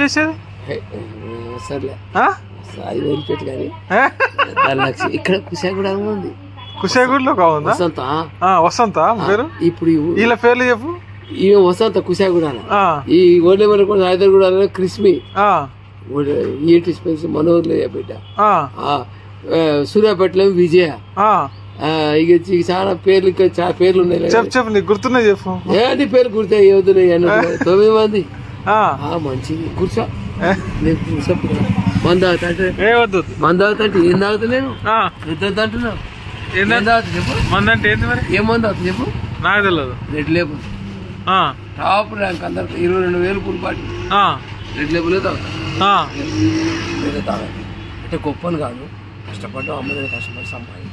చేసేది హే, సర్లే ఆ? అది వదిలిపెట్టు కానీ ఏ? దాని లక్ష్యం ఇక్కడ కుషా కూడా ఉంది కుషాగూడలో కావుందా వసంత ఆ, ఆ, వసంత పేరు ఇప్పుడు ఈ- వీళ్ళ పేర్లు చెప్పు ఈమె వసంత కుషా కూడా ఆ, ఈ ఓడే మన కూడా హైదరాబాద్ క్రిస్మి ఆ, ఈఎన్టీ స్పెన్స్ మనోహర్లో బిడ్డ ఆ, ఆ, ఆ, సూర్యాపేటలో విజయ ఆ. ఆ, ఇక ఇక చాలా పేర్లు ఇంకా చాలా పేర్లు ఉన్నాయి చెప్పు చెప్పు నీకు గుర్తున్నాయి చెప్పు ఏంటి పేరు గుర్తే ఏవుతున్నాయి అన్నట్టు తొమ్మిది మంది ఆ. ఆ మంచిది కూర్చో ఏ? నేను కూర్చో మంద తాగుతుంటే ఏ వద్దు వద్దు. మంద తాగుతుంటే ఏం తాగుతలేను ఆ, ఎంత అంటున్నావు ఏందా ఏం తాగుతా చెప్పు మందంటే ఏంది మరి ఏం మంది తాగుతా చెప్పు నాకు తెలియదు రెడ్ లేబుల్ ఆ, టాప్ ర్యాంక్ అందరికి ఇరవై రెండు వేలు పులిపాటి ఆ, రెడ్ లేబులే తాగుతా ఆ. వేరే తాగాలి అంటే గొప్పని కాదు కష్టపడ్డా అమ్మని కష్టపడి సంపాదించి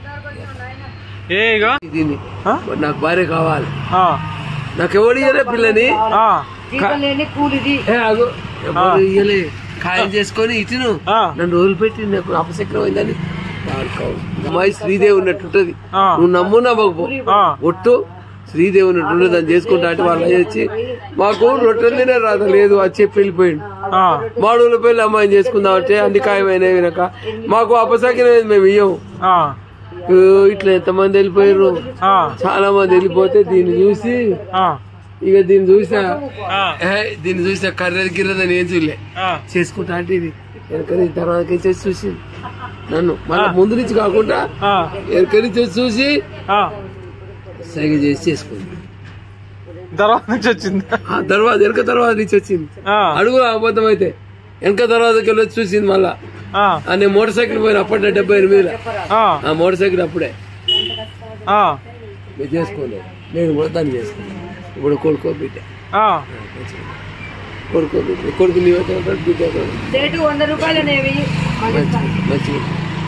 ఏ ఇక దీన్ని ఆ? నాకు భార్య కావాలి ఆ, నాకు ఎవడు ఇయ్యలే పిల్లని ఆ, ఏ ఆగు ఎవరు ఇయ్యలే ఖాయం చేసుకొని ఇటును ఆ. నన్ను వదిలిపెట్టి నాకు అపశక్రం అయిందని వాడుకోవు అమ్మాయి శ్రీదేవి ఉన్నట్టుంటది ఆ. నువ్వు నమ్ము నమ్మకపో ఆ. ఒట్టు శ్రీదేవి ఉన్నట్టుంటది దాన్ని చేసుకుంటా అంటే వాళ్ళు అయ్యి వచ్చి మాకు రొట్టెలు తినే రాత లేదు అది చెప్పి వెళ్ళిపోయిండు ఆ, మాడుగుల పెళ్లి అమ్మాయిని చేసుకుందాం అంటే అన్ని ఖాయమైన వినక మాకు అపశక్యం మేము ఇయ్యము ఆ, ఓ, ఇట్లా ఎంతమంది వెళ్ళిపోయారు ఆ, చాలా మంది వెళ్ళిపోతే దీన్ని చూసి ఆ, ఇక దీన్ని చూసా ఆ, ఏ, దీన్ని చూసా కర్రెది గిర్రదని ఏం చూడలే ఆ. చేసుకుంటా అంటే ఇది వెనక నుంచి తర్వాత చేసి చూసింది నన్ను మళ్ళీ ముందు నుంచి కాకుండా ఆ, వెనక నుంచి వచ్చి చూసి ఆ. సైగ చేసి చేసుకుంది తర్వాత నుంచి వచ్చింది ఆ తర్వాత వెనక తర్వాత నుంచి వచ్చింది ఆ, అడుగు అబద్ధం అయితే వెనక తర్వాతకి వెళ్ళి వచ్చి చూసింది మళ్ళా ఆ, ఆ, నేను మోటార్ సైకిల్ పోయిన అప్పట్లో డెబ్బై ఎనిమిదిలో ఆ, ఆ మోటార్ సైకిల్ అప్పుడే ఆ, నేను చేసుకోలేదు నేను కూడా దాన్ని చేసుకున్నాను ఇప్పుడు కొడుకో బిడ్డ ఆ. కొడుకో బిడ్డ కొడుకు నీ వద్ద ఉంటాడు, బిడ్డ అక్కడ ఉంటాడు. రేటు వంద రూపాయలు అనేవి మంచిగా మంచిగా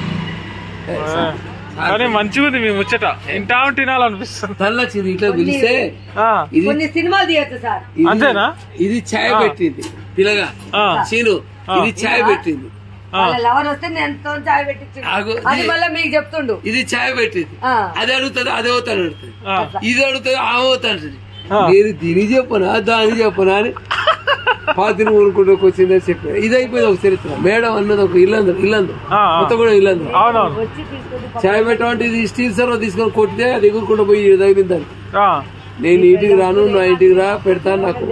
కానీ మంచిగా ఉంది మీ ముచ్చట ఇంటా తినాలనిపిస్తుంది తల్లొచ్చింది ఇట్లా పిలిస్తే ఆ, ఇది కొన్ని సినిమాలు తీయచ్చు సార్ ఇది- అంతేనా? ఇది ఛాయ్ పెట్టింది పిల్లగా ఆ, చీను ఇది ఛాయ్ పెట్టింది ఆ. వాళ్ళ లవర్ వస్తే నేను ఎంతో చాయ్ పెట్టించు ఆగు, అది మళ్ళీ మీకు చెప్తుండు ఇది ఛాయ్ పెట్టింది ఆ. అది అడుగుతుంది అదే అవుతాను అడుగుతుంది ఆ, ఇది అడుగుతుంది ఆమె అవుతాను ఆ. నేను దీని చెప్పనా దాని చెప్పనా అని పాతిని ఊరుకుంటూ వచ్చిందని చెప్పాను ఇది అయిపోయింది ఒక చరిత్ర మేడం అన్నది ఒక ఇల్లందు ఇల్లందు ఆ, ఆ. కొత్త కూడా ఇల్లందు అవునవును వచ్చి తీసుకుంటే ఛాయ్ పెట్టమంటే ఇది స్టీల్ సర్వ తీసుకొని కొట్టితే అది ఎగురుకుంటూ పోయి తగిలిందని ఆ, నేను ఇంటికి రాను నా ఇంటికి రా పెడతాను నాకు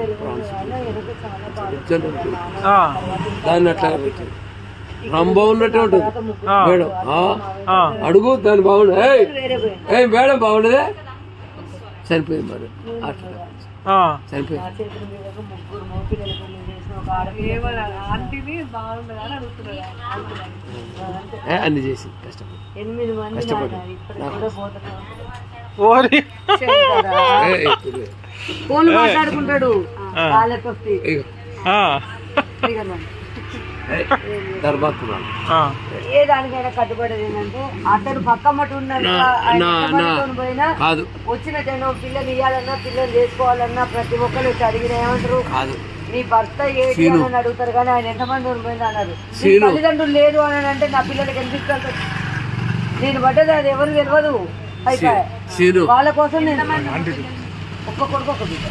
ఆ, దాన్ని అట్లా పెట్టింది రంభ ఉన్నట్టే ఉంటుంది ఆ. మేడం ఆ, ఆ, అడుగు దాన్ని బాగుండు ఏయ్ వేరే పోయింది ఏయ్ మేడం బాగుండదే చనిపోయింది మేడం అట్లా ఆ. చనిపోయింది చేతుల మీద ముగ్గురు మోపిల్లలకు చేసిన ఒక ఆడపిల్ల ఆంటీని బాగుండదు అని అడుగుతున్నారు ఏ, అన్ని చేసి కష్టపడి ఎనిమిది మంది కష్టపడి. నాన్న, ఇప్పటికి కూడా పోతున్నారు ఓరి ఏ, ఇప్పుడు ఫోన్ మాట్లాడుకుంటాడు వాళ్ళతో ఇగో, ఆ, ఏ, దర్బాకున్నాను ఆ, ఏ దానికైనా కట్టుబడేది ఏంటంటే అతను పక్క మటు ఉన్నంత ఆయన నా- ఎంత నా- పనితోని పోయినా కాదు వచ్చిన జనం పిల్లలు ఇవ్వాలన్నా పిల్లలు చేసుకోవాలన్నా ప్రతి ఒక్కరు వచ్చి అడిగిన ఏమంటారు కాదు నీ భర్త ఏంటి సీను. అని అడుగుతారు కానీ ఆయన ఎంతమంది ఉండిపోయింది అన్నారు నీ సీను. తల్లిదండ్రులు లేదు అని అంటే నా పిల్లలకి ఎంత ఇస్తారు నేను పడ్డది అది ఎవరు తెలియదు అయిపోయా సీను వాళ్ళ కోసం నేను ఒక్క కొడుకు ఒక బిడ్డ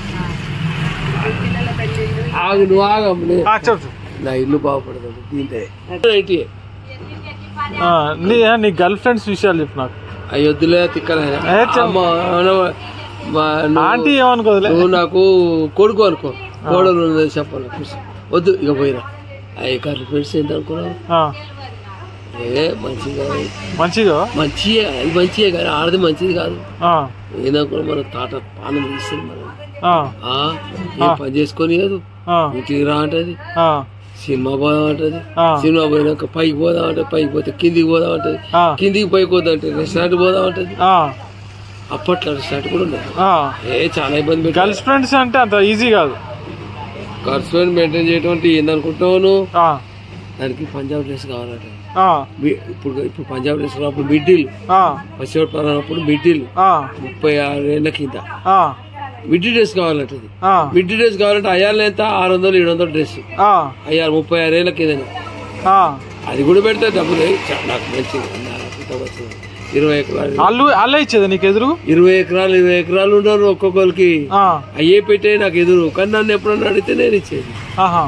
ఆగు నువ్వు ఆగమ్మ నే- ఆ, చెప్పు చెప్పు. నా ఇల్లు బాగుపడదు దీంతో ఏంటి ఆ, నీ నీ గర్ల్ ఫ్రెండ్స్ విషయాలు చెప్పు నాకు అయ్యొద్దులే తిక్కలైనా ఏ, చెప్పు. అమ్మ, అవును, మా నువ్వు- ఆంటీ ఏమనుకోదులే నువ్వు నాకు కొడుకు అనుకో కోడలు ఉన్నది చెప్పాలి కూర్చో. వద్దు ఇక పోయినా అయ్యి కార్లు ఫ్రెండ్స్ ఏంటి అనుకున్నావు ఆ, ఏ మంచిగా మంచిగా మంచియే అది మంచియే కానీ ఆడది మంచిది కాదు ఆ, ఏదనుకున్నా మన తాట పానం తీస్తుంది మనం ఆ, ఆ, ఏం పని చేసుకొని లేదు ఆ, ఇంటికి రా అంటది ఆ, సినిమా పోదాం అంటది ఆ. సినిమా పోయినాక పైకి పోదాం అంటే పైకి పోతే కిందికి పోదాం అంటది ఆ, కిందికి పైకి పోదాం అంటే రెస్టారెంట్ పోదాం అంటది ఆ, అప్పట్లో రెస్టారెంట్ కూడా ఉండదు ఆ. ఏ చాలా ఇబ్బంది పెట్టి గర్ల్స్ ఫ్రెండ్స్ అంటే అంత ఈజీ కాదు ఖర్చు మెయింటైన్ చేయడం అంటే ఏందనుకుంటావు నువ్వు ఆ, దానికి పంజాబ్ డ్రెస్ కావాలంట ఆ, బి- ఇప్పుడు ఇప్పుడు పంజాబ్ డ్రెస్ అప్పుడు మిడ్డీలు ఆ, పసివాడు మిడ్డీలు ఆ, ముప్పై ఆరు ఏళ్ళ కింద ఆ, మిడ్డీ డ్రెస్ కావాలంటది ఆ, మిడ్డీ డ్రెస్ కావాలంటే అయ్యాలి ఎంత ఆరు వందలు ఏడు వందలు డ్రెస్ ఆ, అయ్యారు ముప్పై ఆరు ఏళ్ళ కింద ఆ. అది కూడా పెడితే డబ్బులు చా- నాకు మంచిది నాకు ఇంత మంచిది. ఇరవై ఎకరాలు వాళ్ళు వాళ్ళే ఇచ్చేది నీకు ఎదురు ఇరవై ఎకరాలు ఇరవై ఎకరాలు ఉన్నారు ఒక్కొక్కరికి ఆ, అయ్యే పెట్టే నాకు ఎదురు కానీ నన్ను ఎప్పుడన్నా అడిగితే నేను ఇచ్చేది ఆహా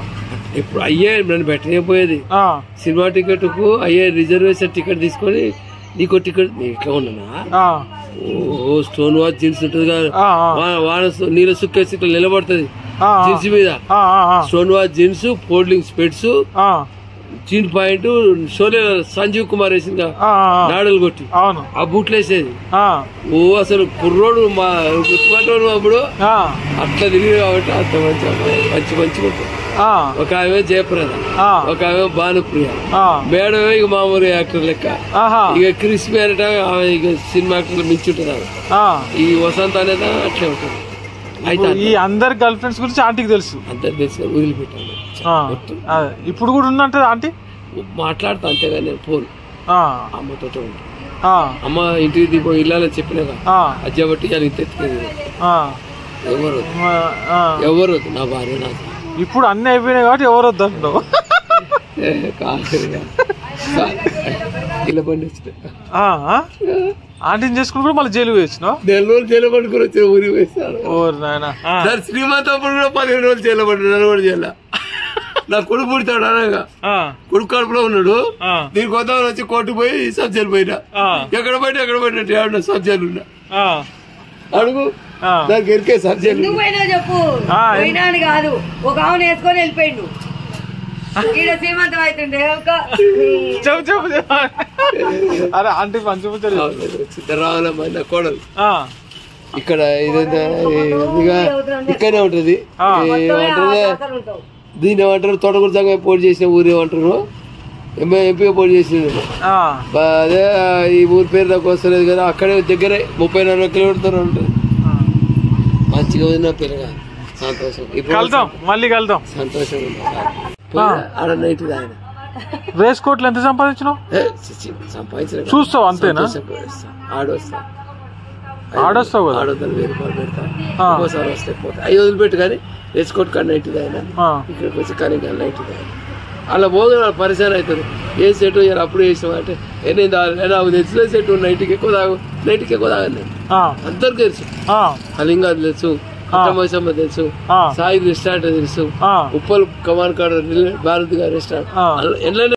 ఇప్పుడు అయ్యే నన్ను పెట్టలేకపోయేది ఆ, సినిమా టికెట్ కు అయ్యే రిజర్వేషన్ టికెట్ తీసుకొని నీకో టికెట్ నేను ఇట్లా ఉన్నానా ఆ, ఓ స్టోన్ వాచ్ జీన్స్ ఉంటుంది కదా ఆ, ఆ, వా- వాన సు- నీళ్ళ సుక్కేసి ఇట్లా నిలబడుతుంది ఆ, జీన్స్ మీద ఆ, ఆ, ఆ, stone watch jeans folding specs ఆ, జీన్ పాయింట్ షోలే సంజీవ్ కుమార్ వేసింది కదా, ఆ, ఆ, నాడలు కొట్టి అవును ఆ బూట్లు వేసేది ఆ, ఓ అసలు కుర్రోడు మా గుర్తుపట్టోడు అప్పుడు ఆ, అట్లా తిరిగి కాబట్టి అంత మంచి అమ్మాయి. మంచి మంచిగా ఉంటుంది ఆ, ఒక ఆమె జయప్రద ఆ, ఒక ఆమె భానుప్రియ ఆ, మేడమే ఇక మామూలు యాక్టర్ లెక్క ఆహా, ఇక క్రిస్పీ అనేట ఆమె ఇక సినిమా యాక్టర్లు మించి ఉంటుంది ఆమె. ఆ. ఈ వసంత అనేది అట్లే ఉంటుంది అయితే ఈ అందరి గర్ల్ ఫ్రెండ్స్ గురించి ఆంటీకి తెలుసు అంత తెలుసు వదిలిపెట్టాను ఆ, అదే. ఇప్పుడు కూడా ఉందంటది ఆంటీ మాట్లాడతా అంతేగా నేను ఫోన్ ఆ, అమ్మతో ఉంటా ఆ, అమ్మ ఇంటికి దిగో ఇల్లాలని చెప్పినాగా ఆ, అజ్జబట్టి అది ఇంత ఎత్తుకేది ఆ, ఎవరు వద్దు. ఆ, ఆ. ఎవరు వద్దు నా భార్య నాకు ఇప్పుడు అన్ని అయిపోయినాయి కాబట్టి ఎవరు వద్దంటావు ఏ, కాదు ఇక. కాదు. ఇలా బండి వచ్చిన ఆ, ఆ? ఆంటీని చేసుకుని కూడా మళ్ళీ జైలు వేసినావు నెల రోజులు జైలు పట్టుకుని వచ్చిన ఊరికి వేస్తాను ఓ నాయన దాని శ్రీమంతం అప్పుడు కూడా పదిహేను రోజులు జైలు పడ్డాడు నన్ను కూడా జైలు నా కొడుకు పుడతాడు అనగా కొడుకు కడుపులో ఉన్నాడు దీని కొత్త వచ్చి కోర్టు పోయి సబ్జెక్ట్ పోయినా ఎక్కడ పోయినా ఎక్కడ పోయినట్టు ఏమన్నా సబ్జెక్ట్ ఉన్నా అడుగు దానికి ఎరికే సబ్జెక్ట్ ఎందుకు పోయినా చెప్పు ఆ, పోయినా అని కాదు ఒక ఆమెను వేసుకొని వెళ్ళిపోయిండు ఈడ శ్రీమంతం అవుతుండే ఒక చెప్పు చెప్పు చెప్పు. అరే ఆంటీ మంచి ముచ్చట్లు సిద్ధరామలమ్మ నా కోడలు ఆ, ఇక్కడ ఇదంతా ఇదిగా ఇక్కడనే ఉంటది ఆ. ఏమంటారు అసలు ఉంటావు దీన్ని ఏమంటారు తోటకూర సంఘం పోటీ చేసిన ఊరు ఏమంటారు ఎంఏ ఎంపీగా పోటీ చేసిన ఆ, అదే ఈ ఊరి పేరు నాకు వస్తలేదు కదా అక్కడే దగ్గరే ముప్పై నలభై కిలోమీటర్ ఉంటుంది ఆ. మంచిగా ఉంది నా పిల్లగా సంతోషం ఇప్పుడు కలుద్దాం మళ్ళీ కలుద్దాం సంతోషం ఉంది పోయినా, ఆడ నైట్ ఆయన రేస్ కోట్లు ఎంత సంపాదించినావు ఏ, చి- చి, సంపాదించిన చూస్తావు అంతేనా ఆడొస్తా ఆడొస్తావు కదా ఆడొద్దని వెయ్యి రూపాయలు పెడతా ఆ. ఇంకోసారి వస్తే పోతా అవి వదిలిపెట్టు కానీ రెచ్చుకోట్ కాడ నైట్ ఆయన ఆ, ఇక్కడికి వచ్చి కానీ నైట్ ఆయన అలా పోగా పరిచయం అవుతుంది ఏ సెట్ ఇలా అప్పుడు వేసినాం అంటే ఏ నేను తాగను. ఏ నాకు తెచ్చిన సెట్ నైట్కి ఎక్కువ తాగు నైట్కి ఎక్కువ తాగను నేను ఆ, అందరికి తెలుసు ఆ, కళింగా తెలుసు అట్టమైసమ్మ తెలుసు ఆ, సాయి రెస్టారెంట్ తెలుసు ఆ, ఉప్పల్ కమాన్ కాడ భారత్ గారి రెస్టారెంట్ ఆ. ఎట్లనే